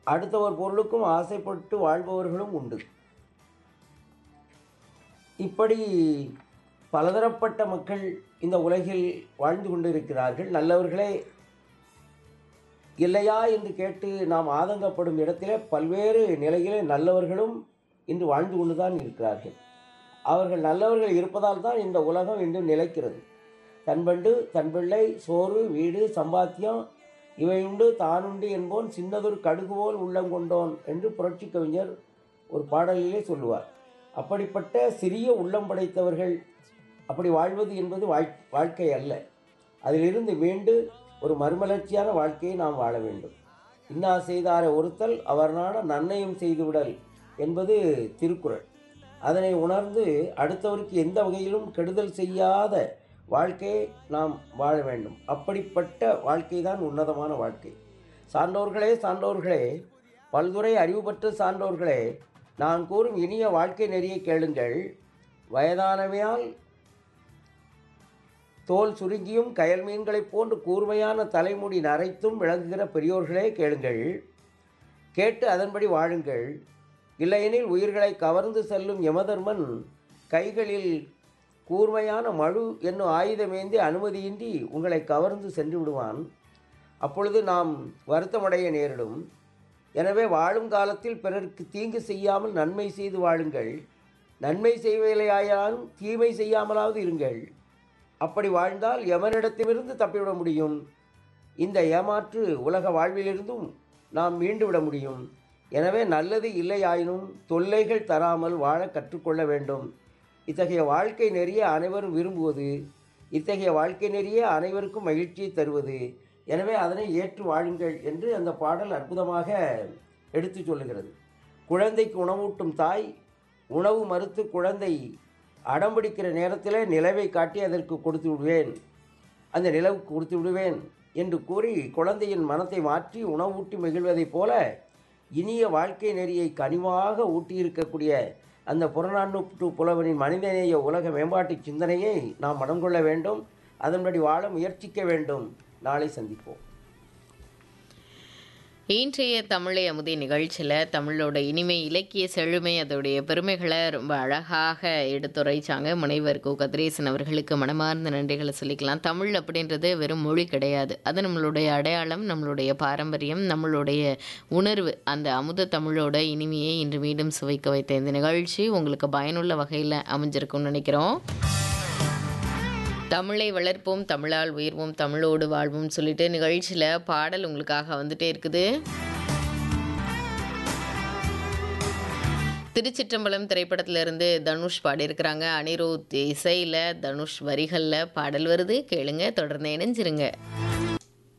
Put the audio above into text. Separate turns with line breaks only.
அடுத்தவர் பொருளுக்கும் ஆசைப்பட்டு வாழ்பவர்களும் உண்டு இப்படி பலதரப்பட்ட மக்கள் இந்த உலகில் வாழ்ந்து கொண்டிருக்கிறார்கள் நல்லவர்களே இல்லையா என்று கேட்டு நாம் ஆதங்கப்படும் இடத்திலே பல்வேறு நிலையிலே நல்லவர்களும் இன்று வாழ்ந்து கொண்டுதான் இருக்கிறார்கள் அவர்கள் நல்லவர்கள் இருப்பதால் தான் இந்த உலகம் இன்றும் நிலைக்கிறது தன்பண்டு தன் பிள்ளை சோறு வீடு சம்பாத்தியம் இவை உண்டு தானுண்டு என்போன் சின்னதொரு கடுகு போல் உள்ளம் கொண்டோன் என்று புரட்சி கவிஞர் ஒரு பாடலிலே சொல்லுவார் அப்படிப்பட்ட சிறிய உள்ளம் படைத்தவர்கள் அப்படி வாழ்வது என்பது வாழ் வாழ்க்கை அல்ல அதிலிருந்து மீண்டு ஒரு மறுமலர்ச்சியான வாழ்க்கையை நாம் வாழ வேண்டும் இன்னா செய்தார ஒருத்தல் அவர் நாட நன்மையும் செய்துவிடல் என்பது திருக்குறள் அதனை உணர்ந்து அடுத்தவருக்கு எந்த வகையிலும் கெடுதல் செய்யாத வாழ்க்கையை நாம் வாழ வேண்டும் அப்படிப்பட்ட வாழ்க்கை தான் உன்னதமான வாழ்க்கை சான்றோர்களே சான்றோர்களே பல்துறை அறிவு பெற்ற சான்றோர்களே நான் கூறும் இனிய வாழ்க்கை நெறியை கேளுங்கள் வயதானவையால் தோல் சுருங்கியும் கயல் மீன்களைப் போன்று கூர்மையான தலைமுடி நரைத்தும் விளங்குகிற பெரியோர்களே கேளுங்கள் கேட்டு அதன்படி வாழுங்கள் இல்லையெனில் உயிர்களை கவர்ந்து செல்லும் யமதர்மன் கைகளில் கூர்மையான மழு என்னும் ஆயுதமேந்தி அனுமதியின்றி உங்களை கவர்ந்து சென்று விடுவான் அப்பொழுது நாம் வருத்தமடைய நேரிடும் எனவே வாழும் காலத்தில் பிறருக்கு தீங்கு செய்யாமல் நன்மை செய்து வாழுங்கள் நன்மை செய்வதில்லையாயாலும் தீமை செய்யாமலாவது இருங்கள் அப்படி வாழ்ந்தால் எவனிடத்திலிருந்து தப்பிவிட முடியும் இந்த ஏமாற்று உலக வாழ்விலிருந்தும் நாம் மீண்டு விட முடியும் எனவே நல்லது இல்லையாயினும் தொல்லைகள் தராமல் வாழ கற்றுக்கொள்ள வேண்டும் இத்தகைய வாழ்க்கை நெறிய அனைவரும் விரும்புவது இத்தகைய வாழ்க்கை நெறிய அனைவருக்கும் மகிழ்ச்சியை தருவது எனவே அதனை ஏற்று வாழுங்கள் என்று அந்த பாடல் அற்புதமாக எடுத்து சொல்லுகிறது குழந்தைக்கு உணவூட்டும் தாய் உணவு மறுத்து குழந்தை அடம்பிடிக்கிற நேரத்தில் நிலவை காட்டி அதற்கு கொடுத்து விடுவேன் அந்த நிலவுக்கு கொடுத்து விடுவேன் என்று கூறி குழந்தையின் மனத்தை மாற்றி உணவூட்டி மகிழ்வதைப் போல இனிய வாழ்க்கை நெறியை கனிவாக ஊட்டியிருக்கக்கூடிய அந்த புறநானூற்று புலவனின் மனிதநேய உலக மேம்பாட்டு சிந்தனையை நாம் மனம் கொள்ள வேண்டும் அதன்படி வாழ முயற்சிக்க வேண்டும் நாளை சந்திப்போம்
இன்றைய தமிழை அமுதி நிகழ்ச்சியில் தமிழோட இனிமை இலக்கிய செழுமை அதோடைய பெருமைகளை ரொம்ப அழகாக எடுத்துரைச்சாங்க முனைவர் கு கதிரேசன் அவர்களுக்கு மனமார்ந்த நன்றிகளை சொல்லிக்கலாம் தமிழ் அப்படின்றது வெறும் மொழி கிடையாது அது நம்மளுடைய அடையாளம் நம்மளுடைய பாரம்பரியம் நம்மளுடைய உணர்வு அந்த அமுத தமிழோட இனிமையை இன்று மீண்டும் சுவைக்க வைத்த இந்த நிகழ்ச்சி உங்களுக்கு பயனுள்ள வகையில் அமைஞ்சிருக்கும்னு நினைக்கிறோம் தமிழை வளர்ப்போம் தமிழால் உயர்வோம் தமிழோடு வாழ்வோம் சொல்லிட்டு நிகழ்ச்சியில் பாடல் உங்களுக்காக வந்துட்டே இருக்குது திருச்சிற்றம்பலம் திரைப்படத்திலிருந்து தனுஷ் பாடியிருக்கிறாங்க அனிருத் இசையில் தனுஷ் வரிகளில் பாடல் வருது கேளுங்க தொடர்ந்து இணைஞ்சிருங்க